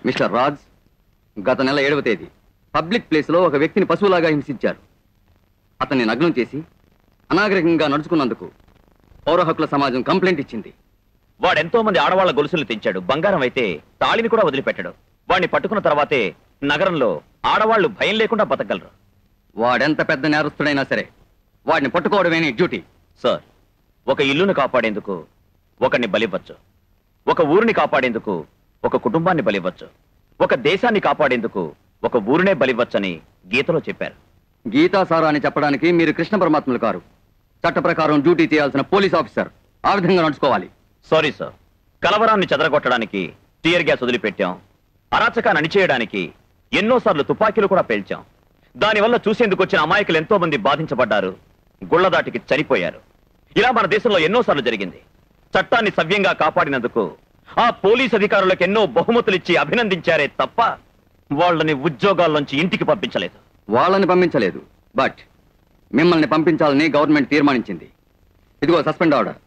Mister Raj గత నెల ఏడవ తేదీ పబ్లిక్ ప్లేస్లో ఒక వ్యక్తిని పశువులాగా హింసించారు అతన్ని నగ్నం చేసి అనాగరికంగా నడుచుకున్నందుకు పౌర హక్కుల సమాజం కంప్లైంట్ ఇచ్చింది వాడెంతో మంది ఆడవాళ్ల గొలుసులు తెంచాడు బంగారం అయితే తాళిని కూడా వదిలిపెట్టాడు వాడిని పట్టుకున్న తర్వాతే నగరంలో ఆడవాళ్లు భయం లేకుండా బతకగలరు వాడెంత పెద్ద నేరస్తుడైనా సరే వాడిని పట్టుకోవడమే నీ డ్యూటీ సార్ ఒక ఇల్లును కాపాడేందుకు ఒకరిని బలివ్వచ్చు ఒక ఊరిని కాపాడేందుకు ఒక కుటుంబాన్ని బలివ్వచ్చు ఒక దేశాన్ని కాపాడేందుకు ఒక ఊరినే బలివ్వచ్చని గీతలో చెప్పారు గీతా సారా అని చెప్పడానికి మీరు కృష్ణ పరమాత్ములు కారు చట్ట ప్రకారం డ్యూటీ చేయాల్సిన పోలీస్ ఆఫీసర్ ఆ విధంగా నడుచుకోవాలి సారీ సార్ కలవరాన్ని చెదరగొట్టడానికి టీయర్ గ్యాస్ వదిలిపెట్టాం అరాచకాన్ని అణిచేయడానికి ఎన్నోసార్లు తుపాకీలు కూడా పేల్చాం దానివల్ల చూసేందుకు వచ్చిన అమాయకులు ఎంతో మంది బాధించబడ్డారు గుళ్లదాటికి చనిపోయారు ఇలా మన దేశంలో ఎన్నోసార్లు జరిగింది చట్టాన్ని సవ్యంగా కాపాడినందుకు ఆ పోలీస్ అధికారులకు ఎన్నో బహుమతులిచ్చి అభినందించారే తప్ప వాళ్ళని ఉద్యోగాల్లోంచి ఇంటికి పంపించలేదు వాళ్ళని పంపించలేదు బట్ మిమ్మల్ని పంపించాలని గవర్నమెంట్ తీర్మానించింది ఇదిగో సస్పెండ్ ఆర్డర్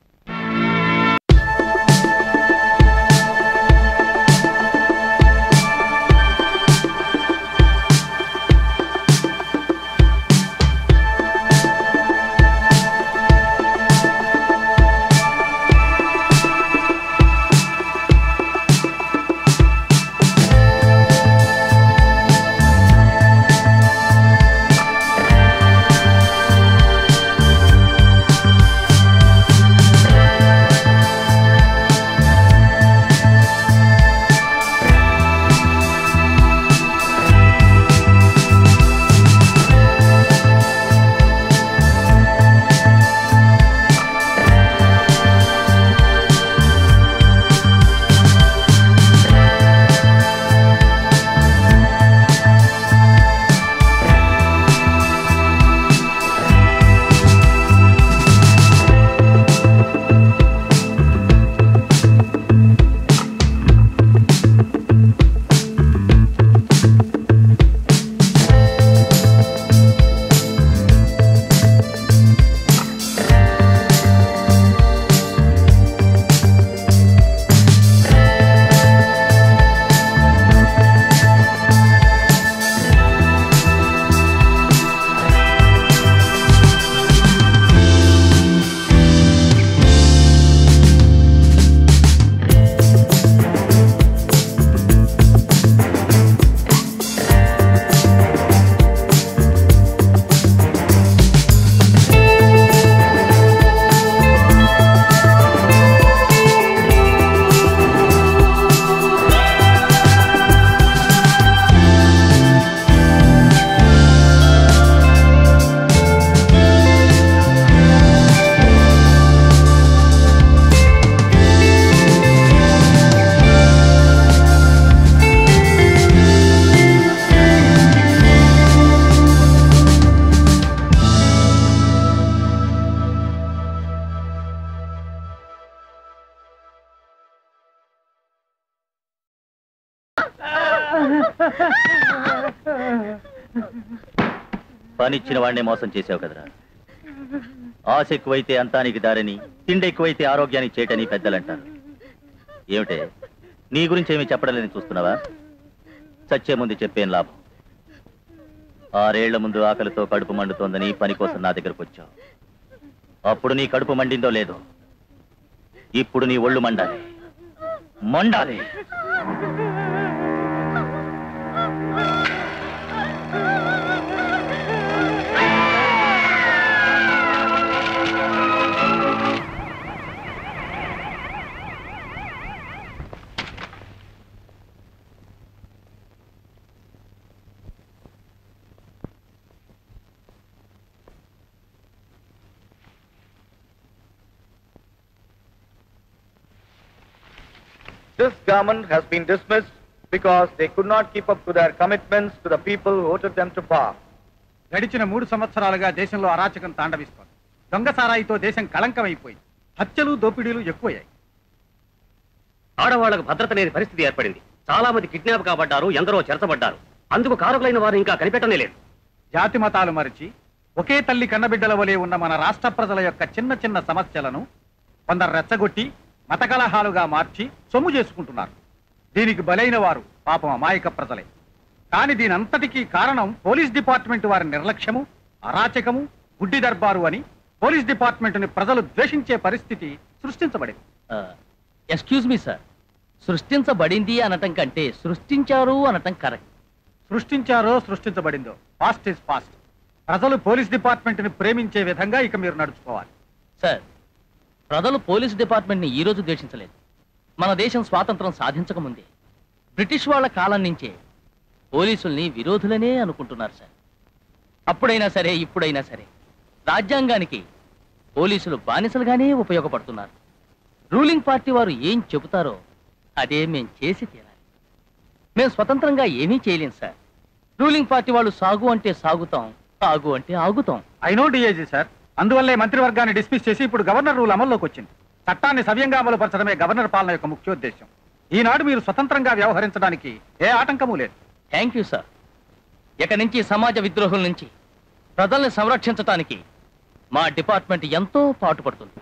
పనిచ్చిన వాడినే మోసం చేసావు కదరా ఆశ ఎక్కువైతే అంతానికి దారని తిండి ఎక్కువైతే ఆరోగ్యానికి చేయటని పెద్దలంటారు ఏమిటే నీ గురించి ఏమీ చెప్పడలేని చూస్తున్నావా చచ్చే ముందు చెప్పేం లాభం ఆరేళ్ల ముందు ఆకలితో కడుపు మండుతోందని పని కోసం నా దగ్గరకు వచ్చావు అప్పుడు నీ కడుపు మండిందో లేదో ఇప్పుడు నీ ఒళ్ళు మండాలి మండాలి This government has been dismissed because they could not keep up to their commitments to the people who voted them to power. గడిచిన మూడు సంవత్సరాలుగా దేశంలో అరాచకం తాండవిస్తోంది దొంగ సారాయితో దేశం కళంకమైపోయింది హత్యలు దోపిడీలు ఎక్కువయ్యాయి ఆడవాళ్లకు భద్రత లేని పరిస్థితి ఏర్పడింది చాలా మంది కిడ్నాప్ కాబడ్డారు ఎందరో చెరచబడ్డారు అందుకు కారకులైన వారు ఇంకా కనిపెట్టనే లేదు జాతి మతాలు మరిచి ఒకే తల్లి కన్నబిడ్డల వలె ఉన్న మన రాష్ట్ర ప్రజల యొక్క చిన్న చిన్న సమస్యలను కొందరు రెచ్చగొట్టి మత కలహాలుగా మార్చి సొమ్ము చేసుకుంటున్నారు దీనికి బలైన వారు పాపం అమాయక ప్రజలే కానీ దీనంతటికీ కారణం పోలీస్ డిపార్ట్మెంట్ వారి నిర్లక్ష్యము అరాచకము గుడ్డి దర్బారు అని పోలీస్ డిపార్ట్మెంట్ని ప్రజలు ద్వేషించే పరిస్థితి సృష్టించబడింది ఎక్స్క్యూజ్ మీ సార్ సృష్టించబడింది అనటం కంటే సృష్టించారు అనటం కరెక్ట్ సృష్టించారో సృష్టించబడిందో పాస్ట్ ఇస్ పాస్ట్ ప్రజలు పోలీస్ డిపార్ట్మెంట్ని ప్రేమించే విధంగా ఇక మీరు నడుచుకోవాలి సార్ ప్రజలు పోలీస్ డిపార్ట్మెంట్ని ఈ రోజు ద్వేషించలేదు మన దేశం స్వాతంత్రం సాధించకముందే బ్రిటిష్ వాళ్ళ కాలం నుంచే పోలీసుల్ని విరోధులనే అనుకుంటున్నారు సార్ అప్పుడైనా సరే ఇప్పుడైనా సరే రాజ్యాంగానికి పోలీసులు బానిసలుగానే ఉపయోగపడుతున్నారు రూలింగ్ పార్టీ వారు ఏం చెబుతారో అదే మేం చేసి తీరాలి మేం స్వతంత్రంగా ఏమీ చేయలేం సార్ రూలింగ్ పార్టీ వాళ్ళు సాగు అంటే సాగుతాం ఆగు అంటే ఆగుతాం ఐ నో డిఏజీ సార్ అందువల్లే మంత్రివర్గాన్ని డిస్మిస్ చేసి ఇప్పుడు గవర్నర్ రూల్ అమల్లోకి వచ్చింది చట్టాన్ని సవ్యంగా అమలుపరచడమే గవర్నర్ పాలన యొక్క ముఖ్యోద్దేశం ఈనాడు మీరు స్వతంత్రంగా వ్యవహరించడానికి ఏ ఆటంకము లేదు థ్యాంక్ యూ సార్ ఇక నుంచి సమాజ విద్రోహుల నుంచి ప్రజల్ని సంరక్షించటానికి మా డిపార్ట్మెంట్ ఎంతో పాటుపడుతుంది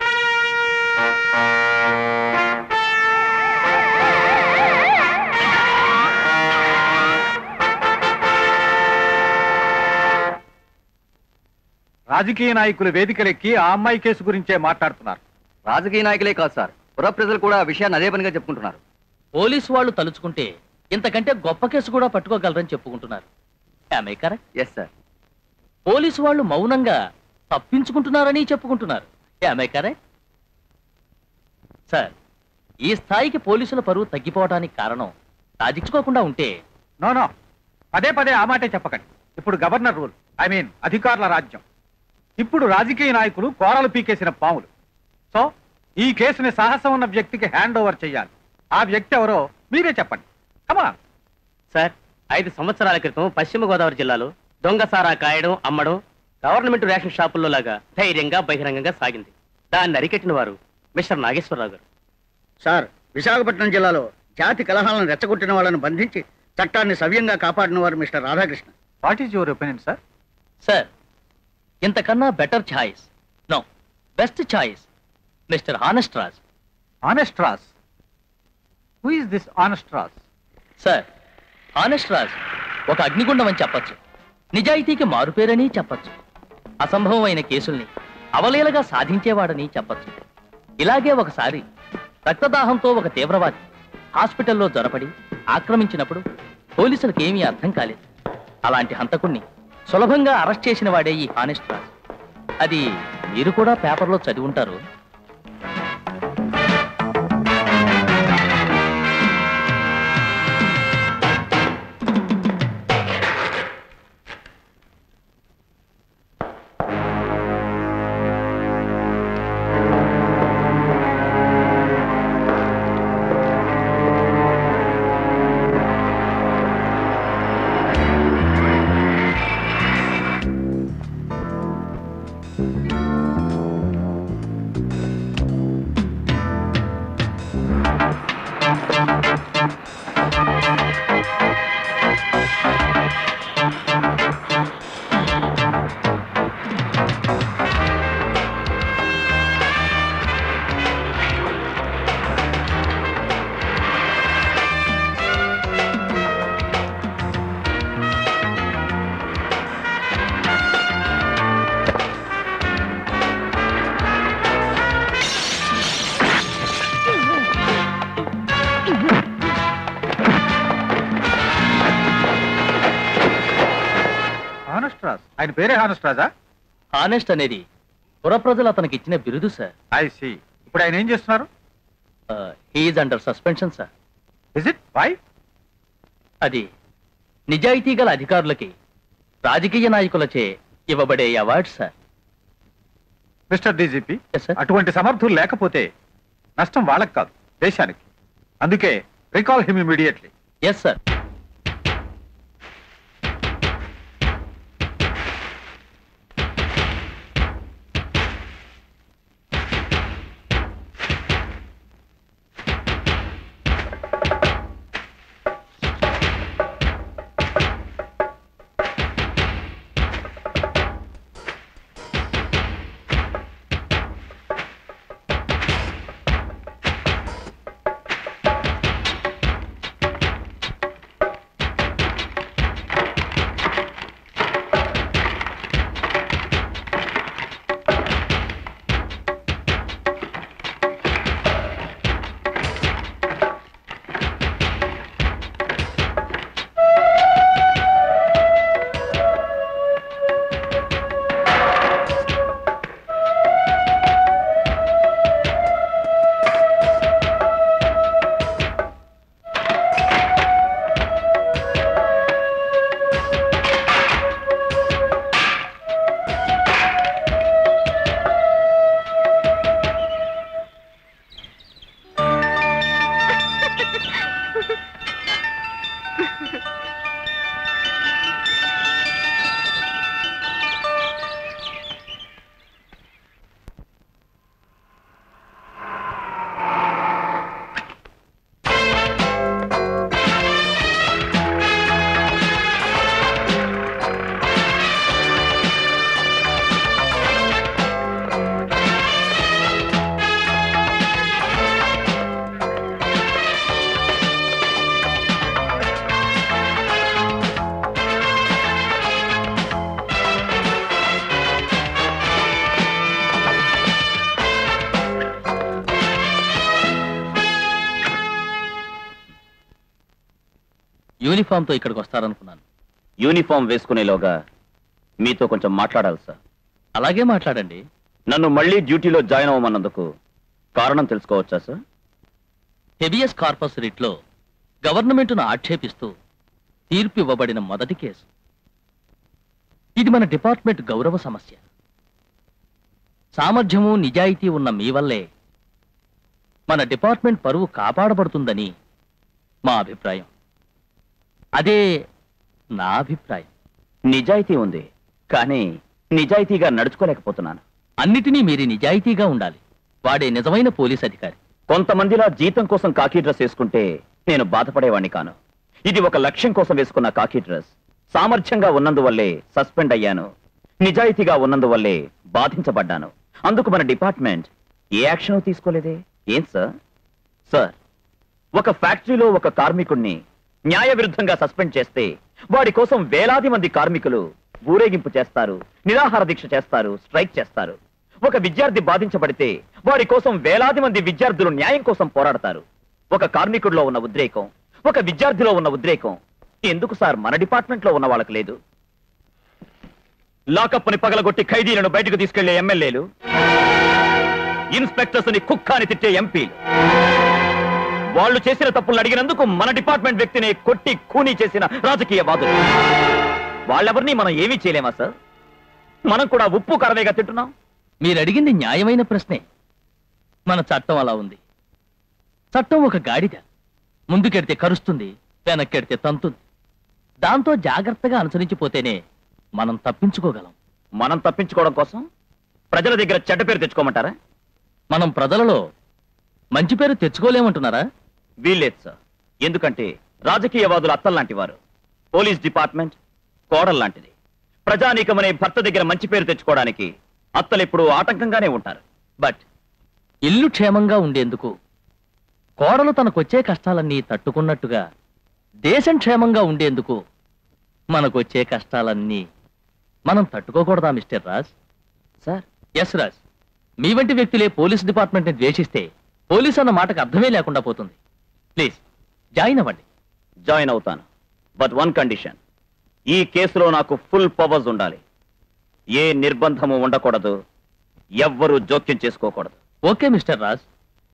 రాజకీయ నాయకులు వేదికలెక్కి ఆ అమ్మాయి కేసు గురించే మాట్లాడుతున్నారు రాజకీయ నాయకులే కాదు సార్ పుర ప్రజలు కూడా ఆ విషయాన్ని అదే పనిగా చెప్పుకుంటున్నారు పోలీసు వాళ్ళు తలుచుకుంటే ఇంతకంటే గొప్ప కేసు కూడా పట్టుకోగలరని చెప్పుకుంటున్నారు ఆమె కరెక్ట్ ఎస్ సార్ పోలీసు వాళ్ళు మౌనంగా తప్పించుకుంటున్నారని చెప్పుకుంటున్నారు ఆమె కరెక్ట్ సార్ ఈ స్థాయికి పోలీసుల పరువు తగ్గిపోవడానికి కారణం సాధించుకోకుండా ఉంటే నో నో పదే పదే ఆ మాటే చెప్పకండి ఇప్పుడు గవర్నర్ రూల్ ఐ మీన్ అధికారుల రాజ్యం ఇప్పుడు రాజకీయ నాయకులు కోరలు పీకేసిన పాములు సో ఈ కేసుని సాహసం ఉన్న వ్యక్తికి హ్యాండ్ ఓవర్ చేయాలి ఆ వ్యక్తి ఎవరో మీరే చెప్పండి కమా సార్ ఐదు సంవత్సరాల క్రితం పశ్చిమ గోదావరి జిల్లాలో దొంగ సారా కాయడం అమ్మడం గవర్నమెంట్ రేషన్ షాపుల్లో లాగా ధైర్యంగా బహిరంగంగా సాగింది దాన్ని అరికట్టిన వారు మిస్టర్ నాగేశ్వరరావు గారు సార్ విశాఖపట్నం జిల్లాలో జాతి కలహాలను రెచ్చగొట్టిన వాళ్ళను బంధించి చట్టాన్ని సవ్యంగా కాపాడిన వారు Mr Radhakrishna what is your opinion sir sir ఇంతకన్నా better choice no best choice Mr honest Raj honest Raj who is this honest Raj sir honest Raj ఒక అగ్నిగుండం అని చెప్పచ్చు నిజాయితీకి మారుపేరని చెప్పచ్చు అసంభవమైన కేసుల్ని అవలీలగా సాధించేవాడని చెప్పచ్చు ఇలాగే ఒకసారి రక్తదాహంతో ఒక తీవ్రవాది హాస్పిటల్లో జ్వరపడి ఆక్రమించినప్పుడు పోలీసులకు ఏమీ అర్థం కాలేదు అలాంటి హంతకుణ్ణి సులభంగా అరెస్ట్ చేసిన వాడే ఈ హానెస్ట్ రాజ్ అది మీరు కూడా పేపర్లో చదివి ఉంటారు హానెస్ట్ రాజ్ ఆయన పేరే హానెస్ట్ రాజా హానెస్ట్ అనేది పుర ప్రజలు అతనికి ఇచ్చిన బిరుదు సార్ ఐ సి ఇప్పుడు ఆయన ఏం చేస్తున్నారు he is under suspension sir is it why అది నిజాయితీ గల అధికారులకి రాజకీయ నాయకులచే ఇవ్వబడే award sir Mr DGP Yes, sir. అటువంటి సమర్థులు లేకపోతే నష్టం వాళ్ళకి కాదు దేశానికి అందుకే recall him immediately yes sir యూనిఫామ్తో ఇక్కడికి వస్తారనుకున్నాను యూనిఫామ్ వేసుకునేలోగా మీతో కొంచెం మాట్లాడాలి సార్ అలాగే మాట్లాడండి నన్ను మళ్ళీ డ్యూటీలో జాయిన్ అవ్వమన్నందుకు కారణం తెలుసుకోవచ్చా సార్ హెబియస్ కార్పస్ రిట్లో గవర్నమెంట్ను ఆక్షేపిస్తూ తీర్పు ఇవ్వబడిన మొదటి కేసు ఇది మన డిపార్ట్మెంట్ గౌరవ సమస్య సామర్థ్యము నిజాయితీ ఉన్న మీ వల్లే మన డిపార్ట్మెంట్ పరువు కాపాడబడుతుందని మా అభిప్రాయం అదే నా అభిప్రాయం నిజాయితీ ఉంది కానీ నిజాయితీగా నడుచుకోలేకపోతున్నాను అన్నిటినీ మీరి నిజాయితీగా ఉండాలి వాడే నిజమైన పోలీస్ అధికారి కొంతమందిలా జీతం కోసం కాకి డ్రెస్ వేసుకుంటే నేను బాధపడేవాణ్ణి కాను ఇది ఒక లక్ష్యం కోసం వేసుకున్న కాకి డ్రెస్ సామర్థ్యంగా ఉన్నందువల్లే సస్పెండ్ అయ్యాను నిజాయితీగా ఉన్నందువల్లే బాధించబడ్డాను అందుకు మన డిపార్ట్మెంట్ ఏ యాక్షన్ తీసుకోలేదే ఏం సార్ సార్ ఒక ఫ్యాక్టరీలో ఒక కార్మికుణ్ణి న్యాయ విరుద్ధంగా సస్పెండ్ చేస్తే వాడి కోసం వేలాది మంది కార్మికులు ఊరేగింపు చేస్తారు నిరాహార దీక్ష చేస్తారు స్ట్రైక్ చేస్తారు ఒక విద్యార్థి బాధించబడితే వాడి కోసం వేలాది మంది విద్యార్థులు న్యాయం కోసం పోరాడతారు ఒక కార్మికుడిలో ఉన్న ఉద్రేకం ఒక విద్యార్థిలో ఉన్న ఉద్రేకం ఎందుకు సార్ మన డిపార్ట్మెంట్ లో ఉన్న వాళ్ళకి లేదు లాకప్ని పగలగొట్టి ఖైదీలను బయటకు తీసుకెళ్లే ఎమ్మెల్యేలు ఇన్స్పెక్టర్స్ ని కుక్కాని తిట్టే ఎంపీలు వాళ్ళు చేసిన తప్పులు అడిగినందుకు మన డిపార్ట్మెంట్ వ్యక్తిని కొట్టి కూనీ చేసిన రాజకీయ బాధులు వాళ్ళెవరిని మనం ఏమీ చేయలేమా సార్ మనం కూడా ఉప్పు కరవేగా తింటున్నాం మీరు అడిగింది న్యాయమైన ప్రశ్నే మన చట్టం అలా ఉంది చట్టం ఒక గాడిద ముందుకెడితే కరుస్తుంది వెనక్కెడితే తంతుంది దాంతో జాగ్రత్తగా అనుసరించిపోతేనే మనం తప్పించుకోగలం మనం తప్పించుకోవడం కోసం ప్రజల దగ్గర చెడ్డ పేరు తెచ్చుకోమంటారా మనం ప్రజలలో మంచి పేరు తెచ్చుకోలేమంటున్నారా వీల్లేదు సార్ ఎందుకంటే రాజకీయవాదులు అత్తల్లాంటి వారు పోలీస్ డిపార్ట్మెంట్ కోడల్ లాంటిది ప్రజానీకమనే భర్త దగ్గర మంచి పేరు తెచ్చుకోవడానికి అత్తలు ఎప్పుడూ ఆటంకంగానే ఉంటారు బట్ ఇల్లు క్షేమంగా ఉండేందుకు కోడలు తనకొచ్చే కష్టాలన్నీ తట్టుకున్నట్టుగా దేశం క్షేమంగా ఉండేందుకు మనకొచ్చే కష్టాలన్నీ మనం తట్టుకోకూడదా Mr Raj sir yes Raj మీ వంటి వ్యక్తులే పోలీస్ డిపార్ట్మెంట్ని ద్వేషిస్తే పోలీస్ అన్న మాటకు అర్థమే లేకుండా పోతుంది ప్లీజ్ జాయిన్ అవ్వండి జాయిన్ అవుతాను బట్ వన్ కండిషన్ ఈ కేసులో నాకు ఫుల్ పవర్స్ ఉండాలి ఏ నిర్బంధము ఉండకూడదు ఎవ్వరూ జోక్యం చేసుకోకూడదు ఓకే మిస్టర్ రాజ్